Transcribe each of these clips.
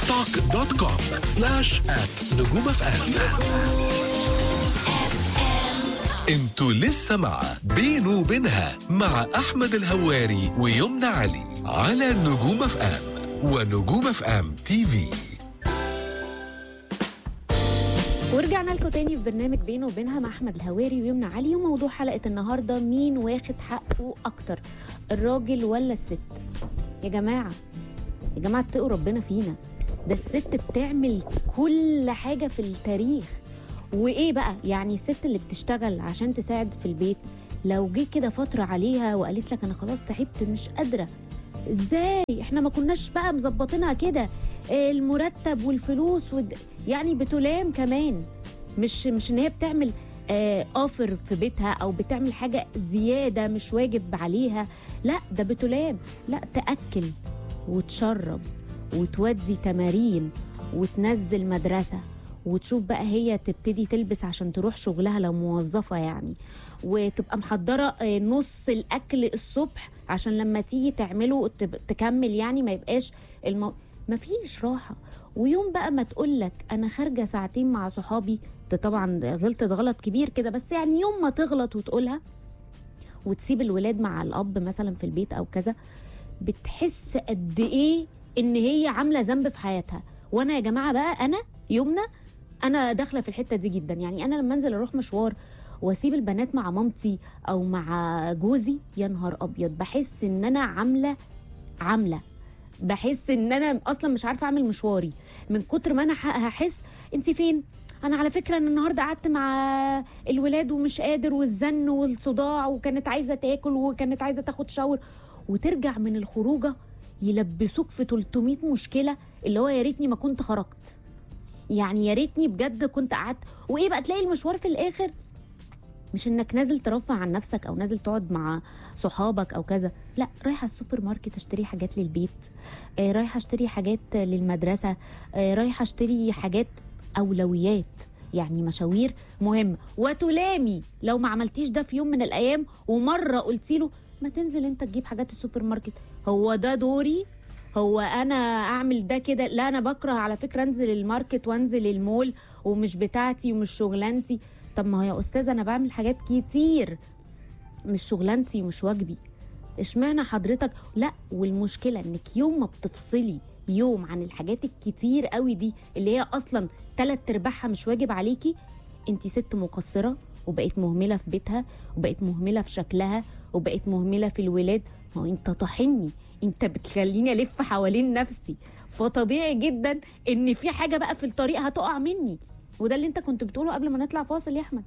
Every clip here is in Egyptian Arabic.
توك دوت كوم سلاش ات نجوم اف ام انتوا لسه مع بينه وبينها مع احمد الهواري ويمنى علي على نجوم اف ام ونجوم اف ام تي في ورجعنا لكم تاني في برنامج بينه وبينها مع احمد الهواري ويمنى علي وموضوع حلقه النهارده مين واخد حقه اكتر الراجل ولا الست يا جماعه يا جماعه اتقوا ربنا فينا ده الست بتعمل كل حاجه في التاريخ وايه بقى يعني الست اللي بتشتغل عشان تساعد في البيت لو جه كده فتره عليها وقالت لك انا خلاص تعبت مش قادره ازاي احنا ما كناش بقى مظبطينها كده آه، المرتب والفلوس والد... يعني بتلام كمان مش مش ان هي بتعمل آه، اوفر في بيتها او بتعمل حاجه زياده مش واجب عليها لا ده بتلام لا تاكل وتشرب وتودي تمارين وتنزل مدرسه وتشوف بقى هي تبتدي تلبس عشان تروح شغلها لو موظفه يعني وتبقى محضره آه، نص الاكل الصبح عشان لما تيجي تعمله تب- تكمل يعني ما يبقاش المو... ما فيش راحه ويوم بقى ما تقول لك انا خارجه ساعتين مع صحابي ده طبعا غلطت غلط كبير كده بس يعني يوم ما تغلط وتقولها وتسيب الولاد مع الاب مثلا في البيت او كذا بتحس قد ايه ان هي عامله ذنب في حياتها وانا يا جماعه بقى انا يمنى انا داخله في الحته دي جدا يعني انا لما انزل اروح مشوار واسيب البنات مع مامتي او مع جوزي يا نهار ابيض بحس ان انا عامله عامله بحس ان انا اصلا مش عارفه اعمل مشواري من كتر ما انا ح- هحس انت فين انا على فكره ان النهارده قعدت مع الولاد ومش قادر والزن والصداع وكانت عايزه تاكل وكانت عايزه تاخد شاور وترجع من الخروجه يلبسوك في 300 مشكله اللي هو يا ريتني ما كنت خرجت يعني يا ريتني بجد كنت قعدت وايه بقى تلاقي المشوار في الاخر مش انك نازل ترفع عن نفسك او نازل تقعد مع صحابك او كذا لا رايحه السوبر ماركت اشتري حاجات للبيت آه، رايحه اشتري حاجات للمدرسه آه، رايحه اشتري حاجات اولويات يعني مشاوير مهمه وتلامي لو ما عملتيش ده في يوم من الايام ومره قلتي له ما تنزل انت تجيب حاجات السوبر ماركت هو ده دوري هو انا اعمل ده كده لا انا بكره على فكره انزل الماركت وانزل المول ومش بتاعتي ومش شغلانتي طب ما هو يا استاذه انا بعمل حاجات كتير مش شغلانتي ومش واجبي اشمعنى حضرتك لا والمشكله انك يوم ما بتفصلي يوم عن الحاجات الكتير قوي دي اللي هي اصلا تلات ارباعها مش واجب عليكي انت ست مقصره وبقيت مهمله في بيتها وبقيت مهمله في شكلها وبقيت مهمله في الولاد ما هو انت طاحني انت بتخليني الف حوالين نفسي فطبيعي جدا ان في حاجه بقى في الطريق هتقع مني وده اللي انت كنت بتقوله قبل ما نطلع فاصل يا احمد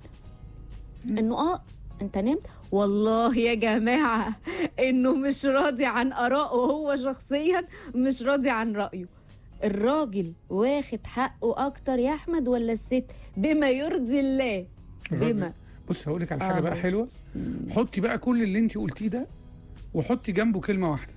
انه اه انت نمت والله يا جماعه انه مش راضي عن ارائه هو شخصيا مش راضي عن رايه الراجل واخد حقه اكتر يا احمد ولا الست بما يرضي الله بما بص هقول لك على حاجه آه. بقى حلوه حطي بقى كل اللي انت قلتيه ده وحطي جنبه كلمه واحده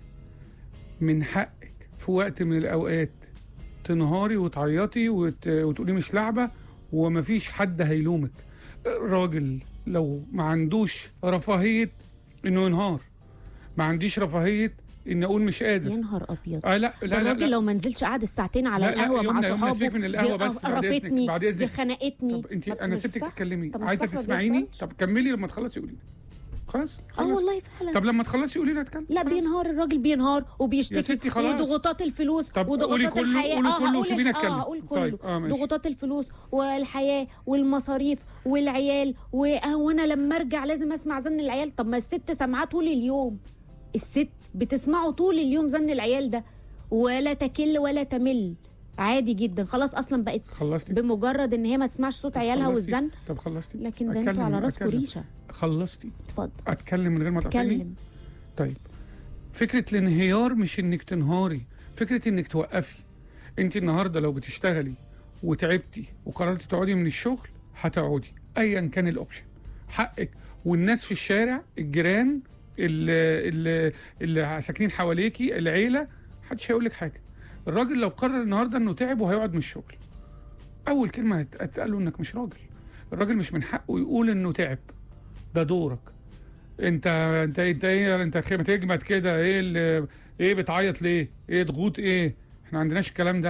من حقك في وقت من الاوقات تنهاري وتعيطي وت... وتقولي مش لعبه ومفيش حد هيلومك الراجل لو ما عندوش رفاهيه انه ينهار ما عنديش رفاهيه ان اقول مش يا قادر نهار ابيض اه لا ده لا لا, الراجل لا. لو ما نزلش قعد الساعتين على لا، لا، القهوه مع يمنى- يمنى صحابه سيبك من القهوة دي بس، بعد إذنك، قرفتني بعد دي إذنك. خنقتني طب انت ما- انا مش سبتك صح؟ تتكلمي طب مش عايزه صح، ما تسمعيني بيحصلش. طب كملي لما تخلصي قولي لي خلاص اه خلاص. والله فعلا طب لما تخلصي قولي لي اتكلم لا خلاص. بينهار الراجل بينهار وبيشتكي يا ستي خلاص. وضغوطات الفلوس طب قولي وضغوطات كله- الحياه قولي اه كله هقول وسيبيني اه أتكلم. هقول كله طيب، آه، ماشي. ضغوطات الفلوس والحياه والمصاريف والعيال و- آه، وانا لما ارجع لازم اسمع زن العيال طب ما الست سامعاه طول اليوم الست بتسمعه طول اليوم زن العيال ده ولا تكل ولا تمل عادي جدا خلاص اصلا بقت خلصتي بمجرد ان هي ما تسمعش صوت عيالها خلصتي؟ والزن طب خلصتي لكن ده أتكلم- انتوا على راسكم أتكلم. ريشه خلصتي اتفضل اتكلم من غير ما تقاطعني اتكلم طيب فكره الانهيار مش انك تنهاري فكره انك توقفي انت النهارده لو بتشتغلي وتعبتي وقررتي تقعدي من الشغل هتقعدي ايا كان الاوبشن حقك والناس في الشارع الجيران اللي, اللي, اللي ساكنين حواليكي العيله محدش هيقول لك حاجه الراجل لو قرر النهارده انه تعب وهيقعد من الشغل اول كلمه هت- هتقال له انك مش راجل الراجل مش من حقه يقول انه تعب ده دورك انت انت انت ايه انت خ- بتجمد كده ايه اللي ايه بتعيط ليه ايه ضغوط ايه احنا ما عندناش الكلام ده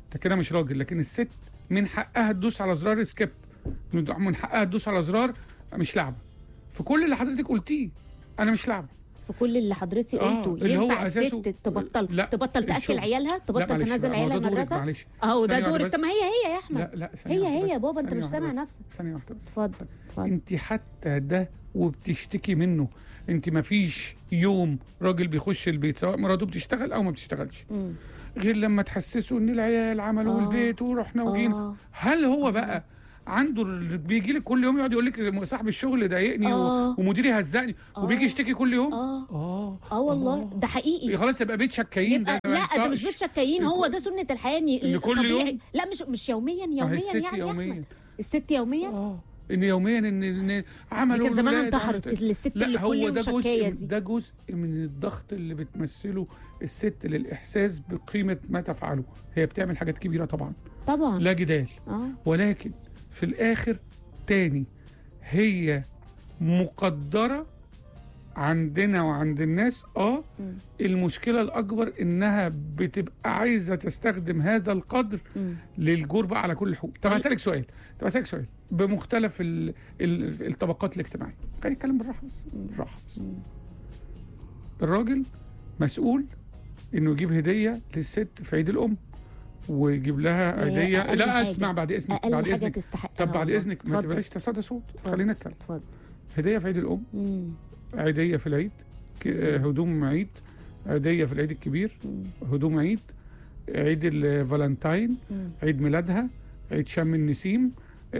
انت كده مش راجل لكن الست من حقها تدوس على زرار سكيب من حقها تدوس على زرار مش لعبه في كل اللي حضرتك قلتيه انا مش لعبه في كل اللي حضرتك آه، قلته اللي هو ينفع أساسه- الست تبطل لا، تبطل تاكل الشغل. عيالها لا، تبطل معلش تنزل بقى، ما عيالها ده دورك، المدرسه معلش اهو ده ثانية واحدة دورك بس. طب ما هي هي يا احمد لا لا ثانية هي واحدة هي يا بس، بابا انت ثانية مش واحدة سامع بس، نفسك ثانية واحدة بس اتفضل اتفضل انت حتى ده وبتشتكي منه انت ما فيش يوم راجل بيخش البيت سواء مراته بتشتغل او ما بتشتغلش مم. غير لما تحسسه ان العيال عملوا آه. البيت ورحنا وجينا آه. هل هو بقى عنده ال- بيجي لك كل يوم يقعد يقول لك صاحب الشغل ضايقني و- آه. ومديري هزقني وبيجي يشتكي كل يوم اه اه اه والله ده حقيقي خلاص يبقى بيت شكايين يبقى ما لا ده ينفعش. مش بيت شكايين هو ده سنه الحياه إن إن كل الطبيعي- يوم؟ لا مش مش يوميا ما هي يوميا الست يعني يا يوميا احمد الست يوميا اه ان يوميا ان ان دي عملوا كانت زمان الولاد انتحرت عملت- الست اللي لا كل هو يوم ده شكايه جزء دي ده جزء من الضغط اللي بتمثله الست للاحساس بقيمه ما تفعله هي بتعمل حاجات كبيره طبعا طبعا لا جدال اه ولكن في الاخر تاني هي مقدره عندنا وعند الناس اه مم. المشكله الاكبر انها بتبقى عايزه تستخدم هذا القدر مم. للجور بقى على كل الحقوق طب هسألك سؤال طب هسألك سؤال بمختلف ال... ال... الطبقات الاجتماعية خلينا نتكلم بالراحة بس بالراحة بس الراجل مسؤول انه يجيب هدية للست في عيد الأم ويجيب لها هي هدية أقل لا حاجة. اسمع بعد اذنك اقل بعد حاجه اذنك تستحقها طب بعد والله. اذنك ما اتفضل. تبلاش تصدى صوت اتفضل. خلينا نتكلم اتفضل هدية في عيد الأم مم. عيدية في العيد ك- آه، هدوم عيد عيدية في العيد الكبير مم. هدوم عيد عيد الفالنتاين مم. عيد ميلادها عيد شم النسيم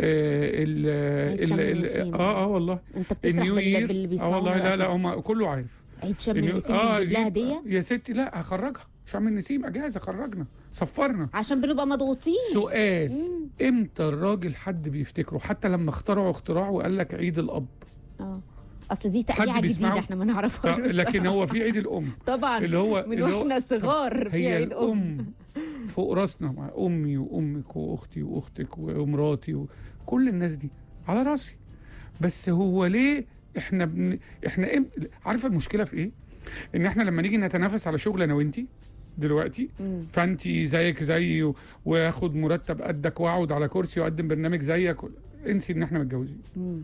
آه ال عيد شم ال- ال- النسيم. اه اه والله انت بتسرح النيو بال- يير باللي اه بيسمعونا والله لا لا دلوقتي. هم كله عارف عيد شم النيو- النسيم اه بنجيب لها يجيب- هديه يا ستي لا هخرجها شم النسيم اجازه خرجنا صفرنا عشان بنبقى مضغوطين سؤال مم. امتى الراجل حد بيفتكره حتى لما اخترعوا اختراع وقال لك عيد الاب اه اصل دي حد تقليعه بيسمعه؟ جديده احنا ما نعرفهاش آه، لكن بصراحة. هو في عيد الام طبعا اللي هو من اللي هو- واحنا صغار في هي عيد ام الام فوق راسنا مع امي وامك واختي واختك ومراتي وكل الناس دي على راسي بس هو ليه احنا بن... احنا إم... عارفه المشكله في ايه ان احنا لما نيجي نتنافس على شغل انا وانتي دلوقتي مم. فانت زيك زيي و- واخد مرتب قدك واقعد على كرسي واقدم برنامج زيك و- انسي ان احنا متجوزين مم.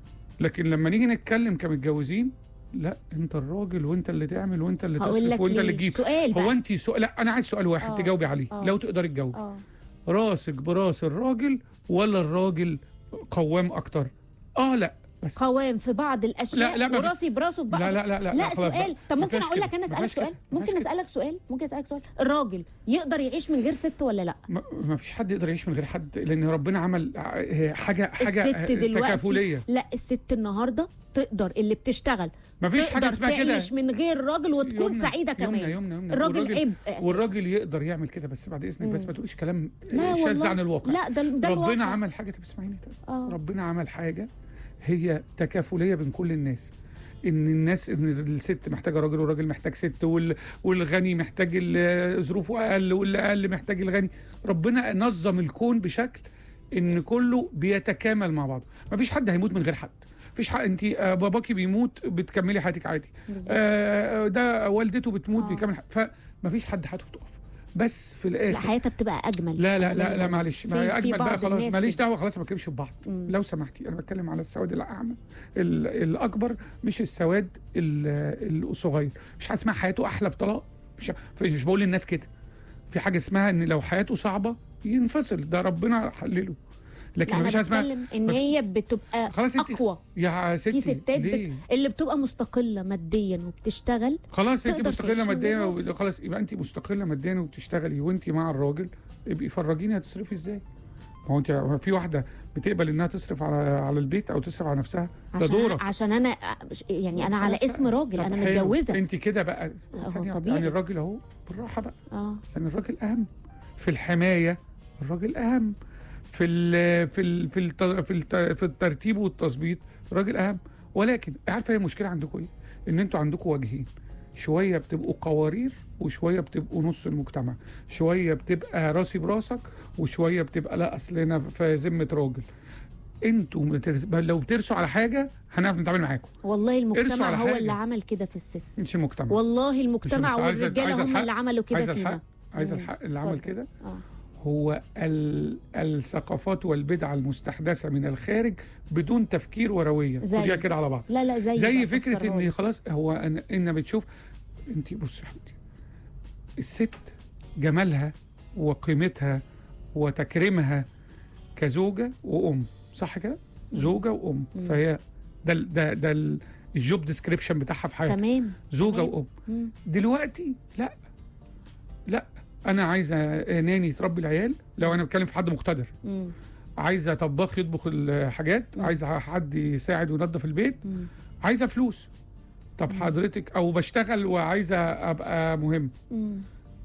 لكن لما نيجي نتكلم كمتجوزين لا انت الراجل وانت اللي تعمل وانت اللي هقول تصرف لك وانت اللي ليه تجيب سؤال هو بقى انت سؤال لا انا عايز سؤال واحد آه. تجاوبي عليه آه. لو تقدري تجاوبي اه راسك براس الراجل ولا الراجل قوام اكتر اه لا بس قوام في بعض الاشياء لا، لا، ما في- وراسي براسه في بعض لا لا لا لا, لا خلاص سؤال بقى. طب ما ممكن فيهاش اقول لك كده. انا ما اسالك فيهاش سؤال كده. ما ممكن فيهاش كده. اسالك سؤال ممكن اسالك سؤال الراجل يقدر يعيش من غير ست ولا لا ما ما فيش حد يقدر يعيش من غير حد لان ربنا عمل ع- حاجه حاجه الست دلوقتي تكافليه لا الست النهارده تقدر اللي بتشتغل ما فيش حاجه تقدر اسمها كده تعيش من غير راجل وتكون يمنى- سعيده كمان يمنى يمنى يمنى الراجل والراجل- عيب أساساً. والراجل يقدر يعمل كده بس بعد اذنك بس مم. ما تقوليش كلام لا شاذ والله. عن الواقع لا ده ده ربنا الواقع. عمل حاجه طب اسمعيني طيب اه ربنا عمل حاجه هي تكافليه بين كل الناس ان الناس ان الست محتاجه راجل والراجل محتاج ست وال والغني محتاج ال- ظروفه اقل واللي اقل محتاج الغني ربنا نظم الكون بشكل ان كله بيتكامل مع بعضه مفيش حد هيموت من غير حد مفيش حق انت آه، باباكي بيموت بتكملي حياتك عادي بالظبط. آه، ده والدته بتموت آه. بيكمل ح- فمفيش حد حياته بتقف بس في لا الاخر حياتها بتبقى اجمل لا لا أنا لا دايماً لا بقول. معلش في- ما في اجمل بقى بعض خلاص الناس ماليش كده. دعوه خلاص ما بتكلمش في بعض مم. لو سمحتي انا بتكلم على السواد الاعمى ال- الاكبر مش السواد ال- الصغير مش حاجه اسمها حياته احلى في طلاق مش مش بقول للناس كده في حاجه اسمها ان لو حياته صعبه ينفصل ده ربنا حلله لكن لا مفيش انا حاجه اسمها بتكلم ان مف- هي بتبقى خلاص انت اقوى يا ستي في ستات ليه؟ بت... اللي بتبقى مستقله ماديا وبتشتغل خلاص انت تقدر مستقله تعيش من ماديا غير و- خلاص يبقى انت مستقله ماديا وبتشتغلي وانت مع الراجل ابقي فرجيني هتصرفي ازاي ما هو انت في واحده بتقبل انها تصرف على على البيت او تصرف على نفسها ده عشان دورك عشان انا يعني انا على خلاص اسم بقى. راجل طب انا حلو. متجوزه انت كده بقى هو ثانية واحدة. طبيعي. يعني الراجل اهو بالراحه بقى اه يعني الراجل اهم في الحمايه الراجل اهم في ال في ال في الت في, الت في الترتيب والتظبيط الراجل اهم ولكن عارفه هي المشكله عندكم ايه؟ ان انتوا عندكم وجهين شويه بتبقوا قوارير وشويه بتبقوا نص المجتمع شويه بتبقى راسي براسك وشويه بتبقى لا اصل انا في ذمه راجل انتوا متر- لو بترسوا على حاجه هنعرف نتعامل معاكم والله ارسوا المجتمع على هو حاجة. اللي عمل كده في الست مش المجتمع والله المجتمع عايزة- والرجاله عايزة هم الحق؟ اللي عملوا كده عايزه فينا الحق عايزه مم. الحق اللي عمل اتفضل. كده اه هو ال- الثقافات والبدع المستحدثه من الخارج بدون تفكير ورويه زي- خديها كده على بعض لا لا زي زي بقى، فكره فسرها ان لي. خلاص هو ان, إن بتشوف انت بصي يا حبيبتي الست جمالها وقيمتها وتكريمها كزوجه وام صح كده زوجه وام مم. فهي ده ال- ده ده ال- الجوب ديسكريبشن بتاعها في حياتها تمام زوجه تمام. وام مم. دلوقتي لا لا انا عايزه ناني تربي العيال لو انا بتكلم في حد مقتدر مم. عايزه طباخ يطبخ الحاجات مم. عايزه حد يساعد وينظف البيت مم. عايزه فلوس طب مم. حضرتك او بشتغل وعايزه ابقى مهم مم.